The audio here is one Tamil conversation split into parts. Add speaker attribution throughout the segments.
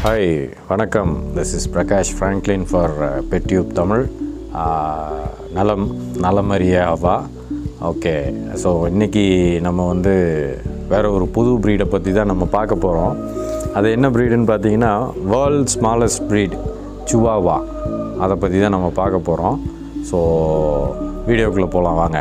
Speaker 1: ஹாய் வணக்கம் this is Prakash Franklin for PetTube Tamil ah, நலம் நலமறிய அவா ஓகே ஸோ இன்றைக்கி நம்ம வந்து வேறு ஒரு புது ப்ரீடை பற்றி தான் நம்ம பார்க்க போகிறோம் அது என்ன ப்ரீடுன்னு பார்த்தீங்கன்னா வேர்ல்ட் ஸ்மாலஸ்ட் ப்ரீட் சுவாவா அதை பற்றி தான் நம்ம பார்க்க போகிறோம் ஸோ வீடியோக்குள்ளே போகலாம் வாங்க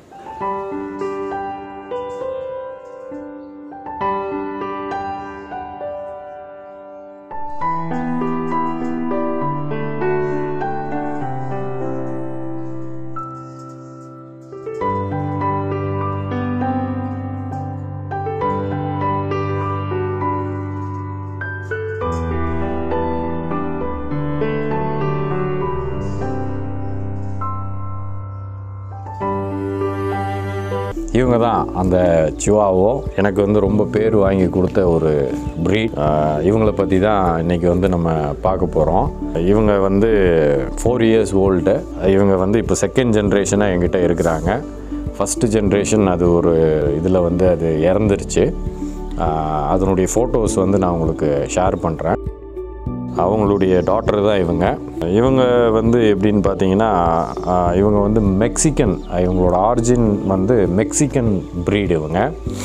Speaker 1: இவங்க தான் அந்த சிவாவோ எனக்கு வந்து ரொம்ப பேர் வாங்கி கொடுத்த ஒரு ப்ரீட் இவங்களை பற்றி தான் இன்றைக்கி வந்து நம்ம பார்க்க போகிறோம் இவங்க வந்து ஃபோர் இயர்ஸ் ஓல்டு இவங்க வந்து இப்போ செகண்ட் ஜென்ரேஷனாக என்கிட்ட இருக்கிறாங்க ஃபஸ்ட்டு ஜென்ரேஷன் அது ஒரு இதில் வந்து அது இறந்துருச்சு ஆஹ் அதனுடைய ஃபோட்டோஸ் வந்து நான் உங்களுக்கு ஷேர் பண்ணுறேன் அவங்களுடைய டாட்டர் தான் இவங்க இவங்க வந்து எப்படின்னு பார்த்தீங்கன்னா ஆஹ் இவங்க வந்து மெக்சிகன் இவங்களோட ஆரிஜின் வந்து மெக்சிகன் ப்ரீடு இவங்க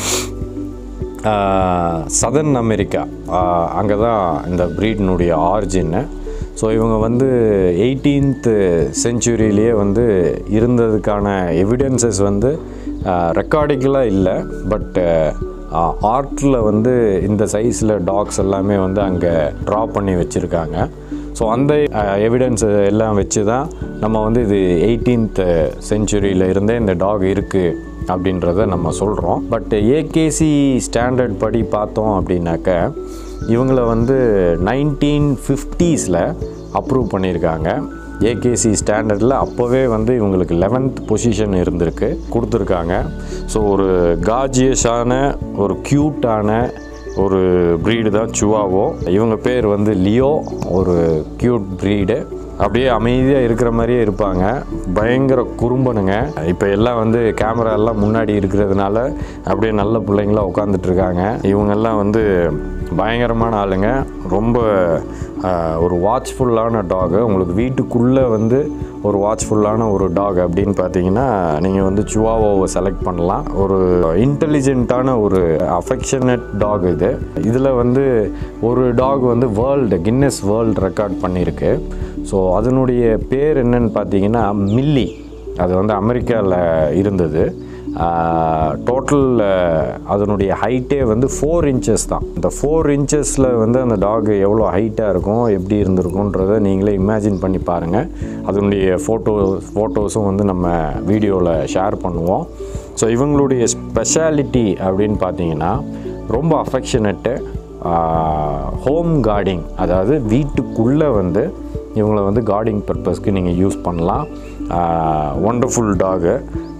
Speaker 1: சதர்ன் அமெரிக்கா அங்கே தான் இந்த ப்ரீடினுடைய ஆரிஜின்னு ஸோ இவங்க வந்து எயிட்டீன்த்து செஞ்சுரியிலேயே வந்து இருந்ததுக்கான எவிடன்சஸ் வந்து ரெக்கார்டிக்கலாக இல்லை பட் ஆர்ட்டில் வந்து இந்த சைஸில் டாக்ஸ் எல்லாமே வந்து அங்கே ட்ரா பண்ணி வச்சுருக்காங்க ஸோ அந்த எவிடன்ஸ் எல்லாம் வச்சு தான் நம்ம வந்து இது எயிட்டீன்த் செஞ்சுரியில் இருந்தே இந்த டாக் இருக்குது அப்படின்றத நம்ம சொல்கிறோம் பட் ஏகேசி ஸ்டாண்டர்ட் படி பார்த்தோம் அப்படின்னாக்க இவங்கள வந்து நைன்டீன் ஃபிஃப்டீஸில் அப்ரூவ் பண்ணியிருக்காங்க ஏகேசி ஸ்டாண்டர்டில் அப்போவே வந்து இவங்களுக்கு லெவன்த் பொசிஷன் இருந்திருக்கு கொடுத்துருக்காங்க ஸோ ஒரு காஜியஸான ஒரு க்யூட்டான ஒரு ப்ரீடு தான் சுவாவோ இவங்க பேர் வந்து லியோ ஒரு க்யூட் ப்ரீடு அப்படியே அமைதியாக இருக்கிற மாதிரியே இருப்பாங்க பயங்கர குறும்பனுங்க இப்போ எல்லாம் வந்து கேமரா எல்லாம் முன்னாடி இருக்கிறதுனால அப்படியே நல்ல பிள்ளைங்களா உட்காந்துட்டு இருக்காங்க இவங்கெல்லாம் வந்து பயங்கரமான ஆளுங்க ரொம்ப ஆஹ், ஒரு வாட்ச்ஃபுல்லான டாகு உங்களுக்கு வீட்டுக்குள்ளே வந்து ஒரு வாட்ச்ஃபுல்லான ஒரு டாக் அப்படின்னு பார்த்தீங்கன்னா நீங்கள் வந்து சுவாவோவை செலக்ட் பண்ணலாம் ஒரு இன்டெலிஜென்ட்டான ஒரு அஃபெக்ஷனட் டாக் இது இதில் வந்து ஒரு டாக் வந்து வேர்ல்டு கின்னஸ் வேர்ல்டு ரெக்கார்ட் பண்ணியிருக்கு ஸோ அதனுடைய பேர் என்னன்னு பார்த்தீங்கன்னா மில்லி அது வந்து அமெரிக்காவில் இருந்தது டோட்டல் அதனுடைய ஹைட்டே வந்து ஃபோர் இன்ச்சஸ் தான் இந்த ஃபோர் இன்ச்சஸில் வந்து அந்த டாக் எவ்வளோ ஹைட்டாக இருக்கும் எப்படி இருந்திருக்குன்றதை நீங்களே இமேஜின் பண்ணி பாருங்கள் அதனுடைய ஃபோட்டோ ஃபோட்டோஸும் வந்து நம்ம வீடியோவில் ஷேர் பண்ணுவோம் ஸோ இவங்களுடைய ஸ்பெஷாலிட்டி அப்படின்னு பார்த்தீங்கன்னா ரொம்ப அஃபெக்ஷனட்டு ஹோம் கார்டிங் அதாவது வீட்டுக்குள்ளே வந்து இவங்கள வந்து கார்டிங் பர்பஸ்க்கு நீங்கள் யூஸ் பண்ணலாம் ஒண்டர்ஃபுல் டாகு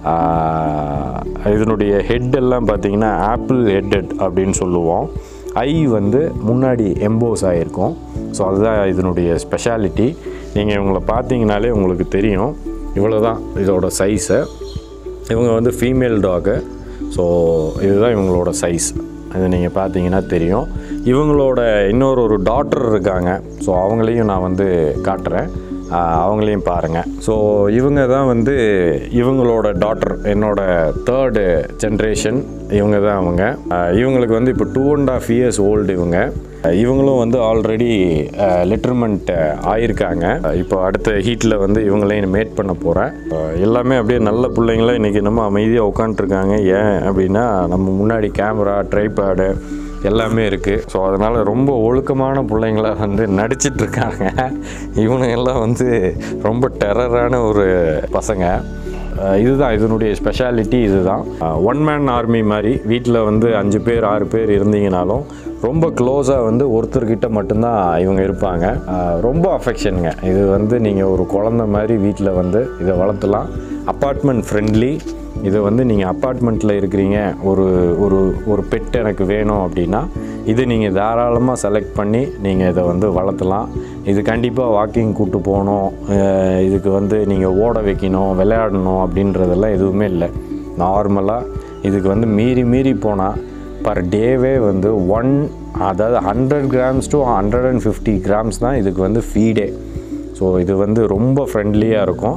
Speaker 1: இதனுடைய ஹெட் எல்லாம் பார்த்தீங்கன்னா ஆப்பிள் ஹெட்டட் அப்படின்னு சொல்லுவோம் ஐ வந்து முன்னாடி எம்போஸ் ஆகிருக்கும் ஸோ அதுதான் இதனுடைய ஸ்பெஷாலிட்டி நீங்கள் இவங்கள பார்த்தீங்கனாலே உங்களுக்கு தெரியும் இவ்வளோ தான் இதோட சைஸு இவங்க வந்து ஃபீமேல் டாகு ஸோ இதுதான் இவங்களோட சைஸ் இது நீங்கள் பார்த்தீங்கன்னா தெரியும் இவங்களோட இன்னொரு ஒரு டாட்டர் இருக்காங்க ஸோ அவங்களையும் நான் வந்து காட்டுறேன் ஆஹ் அவங்களையும் பாருங்கள் ஸோ இவங்க தான் வந்து இவங்களோட டாட்டர் என்னோட தேர்டு ஜென்ரேஷன் இவங்க தான் அவங்க ஆஹ் இவங்களுக்கு வந்து இப்போ two and half years old இவங்க இவங்களும் வந்து ஆல்ரெடி லிட்டர்மெண்ட் ஆயிருக்காங்க இப்போ அடுத்த ஹீட்டில் வந்து இவங்களையும் மேட் பண்ண போகிறேன் எல்லாமே அப்படியே நல்ல பிள்ளைங்களா இன்றைக்கி நம்ம அமைதியாக உட்காந்துட்ருக்காங்க ஏன் அப்படின்னா நம்ம முன்னாடி கேமரா ட்ரைபேடு எல்லாமே இருக்குது ஸோ அதனால் ரொம்ப ஒழுக்கமான பிள்ளைங்களா வந்து நடிச்சிட்டு இருக்காங்க இவனுங்க எல்லாம் வந்து ரொம்ப டெரரான ஒரு பசங்க அஹ் இதுதான் இதனுடைய ஸ்பெஷாலிட்டி இதுதான் ஒன் மேன் ஆர்மி மாதிரி வீட்டில் வந்து அஞ்சு பேர் ஆறு பேர் இருந்தீங்கனாலும் ரொம்ப க்ளோஸாக வந்து ஒருத்தர்கிட்ட மட்டும்தான் இவங்க இருப்பாங்க அஹ் ரொம்ப அஃபெக்ஷனுங்க இது வந்து நீங்கள் ஒரு குழந்த மாதிரி வீட்டில் வந்து இதை வளர்த்தலாம் அப்பார்ட்மெண்ட் ஃப்ரெண்ட்லி இது வந்து நீங்கள் அப்பார்ட்மெண்ட்டில் இருக்கிறீங்க ஒரு ஒரு ஒரு பெட் எனக்கு வேணும் அப்படின்னா இது நீங்கள் தாராளமாக செலக்ட் பண்ணி நீங்கள் இதை வந்து வளர்த்தலாம் இது கண்டிப்பாக வாக்கிங் கூட்டு போகணும் அஹ் இதுக்கு வந்து நீங்கள் ஓட வைக்கணும் விளையாடணும் அப்படின்றதெல்லாம் எதுவுமே இல்லை நார்மலாக இதுக்கு வந்து மீறி மீறி போனால் பர் டேவே வந்து ஒன் அதாவது hundred grams to hundred and fifty grams தான் இதுக்கு வந்து ஃபீடே ஸோ இது வந்து ரொம்ப ஃப்ரெண்ட்லியாக இருக்கும்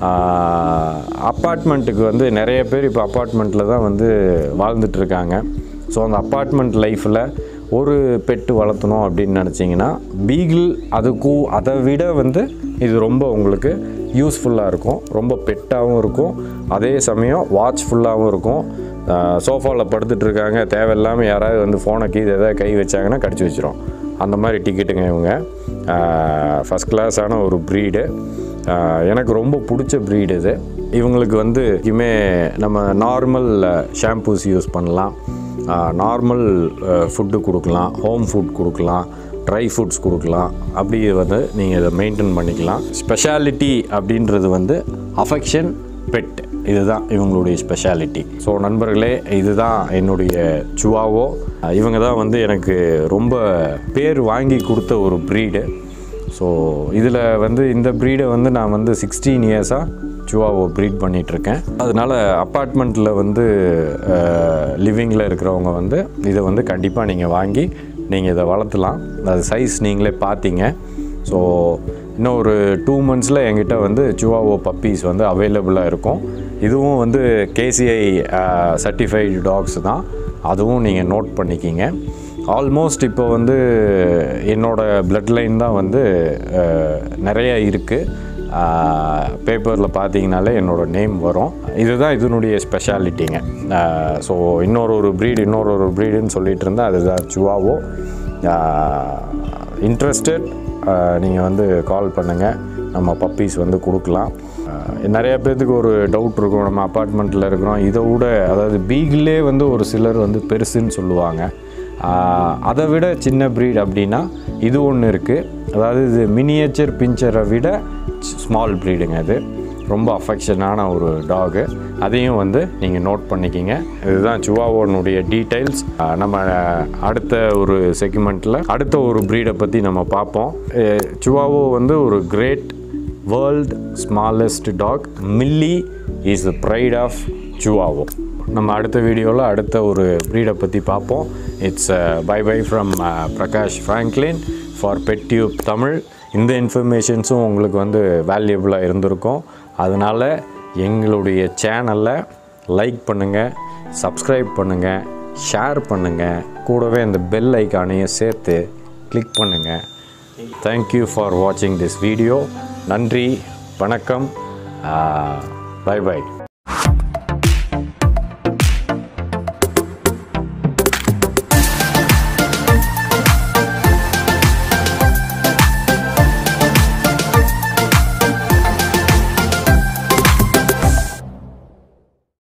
Speaker 1: அப்பார்ட்மெண்ட்டுக்கு வந்து நிறைய பேர் இப்போ அப்பார்ட்மெண்ட்டில் தான் வந்து வாழ்ந்துட்டு இருக்காங்க ஸோ அந்த அப்பார்ட்மெண்ட் லைஃப்பில் ஒரு பெட்டு வளர்த்தணும் அப்படின்னு நினச்சிங்கன்னா பீகிள் அதுக்கும் அதை விட வந்து இது ரொம்ப உங்களுக்கு யூஸ்ஃபுல்லாக இருக்கும் ரொம்ப பெட்டாகவும் இருக்கும் அதே சமயம் வாட்ச்ஃபுல்லாகவும் இருக்கும் சோஃபாவில் படுத்துட்டு இருக்காங்க தேவையில்லாமல் யாராவது வந்து ஃபோனை கீழே எதாவது கை வச்சாங்கன்னா கடிச்சு வச்சிரும் அந்த மாதிரி டிக்கெட்டுங்க இவங்க ஃபஸ்ட் கிளாஸான ஒரு ப்ரீடு எனக்கு ரொம்ப பிடிச்ச ப்ரீடு இது இவங்களுக்கு வந்து எப்பயுமே நம்ம நார்மல் ஷாம்பூஸ் யூஸ் பண்ணலாம் நார்மல் ஃபுட்டு கொடுக்கலாம் ஹோம் ஃபுட் கொடுக்கலாம் ட்ரை ஃபுட்ஸ் கொடுக்கலாம் அப்படி வந்து நீங்கள் இதை மெயின்டைன் பண்ணிக்கலாம் ஸ்பெஷாலிட்டி அப்படின்றது வந்து அஃபெக்ஷன் பெட் இதுதான் இவங்களுடைய ஸ்பெஷாலிட்டி ஸோ நண்பர்களே இதுதான் என்னுடைய சுவாவோ இவங்க தான் வந்து எனக்கு ரொம்ப பேர் வாங்கி கொடுத்த ஒரு ப்ரீடு ஸோ இதில் வந்து இந்த ப்ரீடை வந்து நான் வந்து சிக்ஸ்டீன் இயர்ஸாக சுவாவோ ப்ரீட் பண்ணிகிட்ருக்கேன் அதனால் அப்பார்ட்மெண்ட்டில் வந்து லிவிங்கில் இருக்கிறவங்க வந்து இதை வந்து கண்டிப்பாக நீங்கள் வாங்கி நீங்கள் இதை வளர்த்தலாம் அது சைஸ் நீங்களே பார்த்தீங்க ஸோ இன்னும் ஒரு டூ மந்த்ஸில் எங்கிட்ட வந்து சுவாவோ பப்பீஸ் வந்து அவைலபிளாக இருக்கும் இதுவும் வந்து கேசிஐ சர்டிஃபைடு டாக்ஸ் தான் அதுவும் நீங்கள் நோட் பண்ணிக்கிங்க ஆல்மோஸ்ட் இப்போ வந்து என்னோட பிளட் லைன் தான் வந்து அஹ், நிறைய இருக்குது பேப்பரில் பார்த்தீங்கனாலே என்னோடய நேம் வரும் இதுதான் இதனுடைய ஸ்பெஷாலிட்டிங்க ஸோ இன்னொரு ஒரு ப்ரீடு இன்னொரு ஒரு ப்ரீடுன்னு சொல்லிட்டு இருந்தால் அதுதான் சுவாவோ இன்ட்ரெஸ்டட் நீங்கள் வந்து கால் பண்ணுங்கள் நம்ம பப்பீஸ் வந்து கொடுக்கலாம் அஹ், நிறைய பேர்த்துக்கு ஒரு டவுட் இருக்கும் நம்ம அப்பார்ட்மெண்ட்டில் இருக்கிறோம் இதை விட அதாவது பீகிளே வந்து ஒரு சிலர் வந்து பெருசுன்னு சொல்லுவாங்க ஆஹ், அதை விட சின்ன ப்ரீட் அப்படின்னா இது ஒன்று இருக்குது அதாவது இது மினியேச்சர் பிஞ்சரை விட ஸ்மால் ப்ரீடுங்க இது ரொம்ப அஃபெக்ஷனான ஒரு டாகு அதையும் வந்து நீங்கள் நோட் பண்ணிக்கிங்க இதுதான் சுவாவோனுடைய டீட்டெயில்ஸ் நம்ம அடுத்த ஒரு செக்மெண்ட்டில் அடுத்த ஒரு ப்ரீடை பற்றி நம்ம பார்ப்போம் அஹ், சுவாவோ வந்து ஒரு great world smallest dog Millie is the pride of Chihuahua நம்ம அடுத்த வீடியோவில் அடுத்த ஒரு ப்ரீடை பற்றி பார்ப்போம் it's bye bye from Prakash Franklin for PetTube Tamil இந்த இன்ஃபர்மேஷன்ஸும் உங்களுக்கு வந்து வேல்யூபிளாக இருந்திருக்கும் அதனால் எங்களுடைய சேனலை லைக் பண்ணுங்கள் சப்ஸ்கிரைப் பண்ணுங்கள் ஷேர் பண்ணுங்கள் கூடவே இந்த பெல் ஐக்கானையும் சேர்த்து கிளிக் பண்ணுங்கள் தேங்க்யூ ஃபார் வாட்சிங் திஸ் வீடியோ நன்றி வணக்கம் பை பை